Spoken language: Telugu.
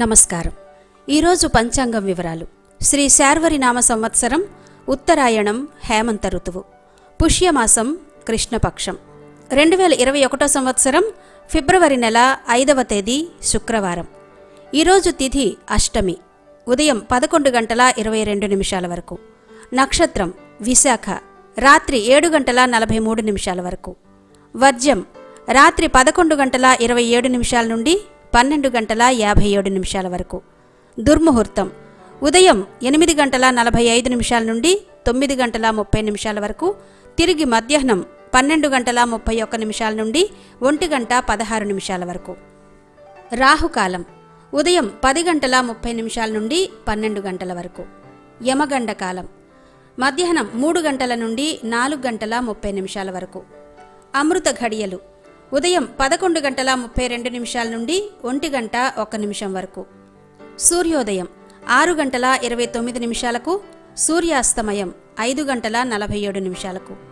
నమస్కారం ఈరోజు పంచాంగం వివరాలు శ్రీ శార్వరి నామ సంవత్సరం ఉత్తరాయణం హేమంత ఋతువు పుష్యమాసం కృష్ణపక్షం రెండు వేల ఇరవై ఒకటో సంవత్సరం ఫిబ్రవరి నెల ఐదవ తేదీ శుక్రవారం ఈరోజు తిథి అష్టమి ఉదయం పదకొండు గంటల ఇరవై రెండు నిమిషాల వరకు నక్షత్రం విశాఖ రాత్రి ఏడు గంటల నలభై మూడు నిమిషాల వరకు వర్జ్యం రాత్రి పదకొండు గంటల ఇరవై ఏడు నిమిషాల నుండి పన్నెండు గంటల యాభై ఏడు నిమిషాల వరకు దుర్ముహూర్తం ఉదయం ఎనిమిది గంటల నలభై ఐదు నిమిషాల నుండి తొమ్మిది గంటల ముప్పై నిమిషాల వరకు తిరిగి మధ్యాహ్నం పన్నెండు గంటల ముప్పై ఒక్క నిమిషాల నుండి ఒంటి గంట పదహారు నిమిషాల వరకు రాహుకాలం ఉదయం పది గంటల ముప్పై నిమిషాల నుండి పన్నెండు గంటల వరకు యమగండ కాలం మధ్యాహ్నం మూడు గంటల నుండి నాలుగు గంటల ముప్పై నిమిషాల వరకు అమృత ఘడియలు ఉదయం పదకొండు గంటల ముప్పై రెండు నిమిషాల నుండి ఒంటి గంట ఒక్క నిమిషం వరకు సూర్యోదయం ఆరు గంటల ఇరవై తొమ్మిది నిమిషాలకు సూర్యాస్తమయం ఐదు గంటల నలభై ఏడు నిమిషాలకు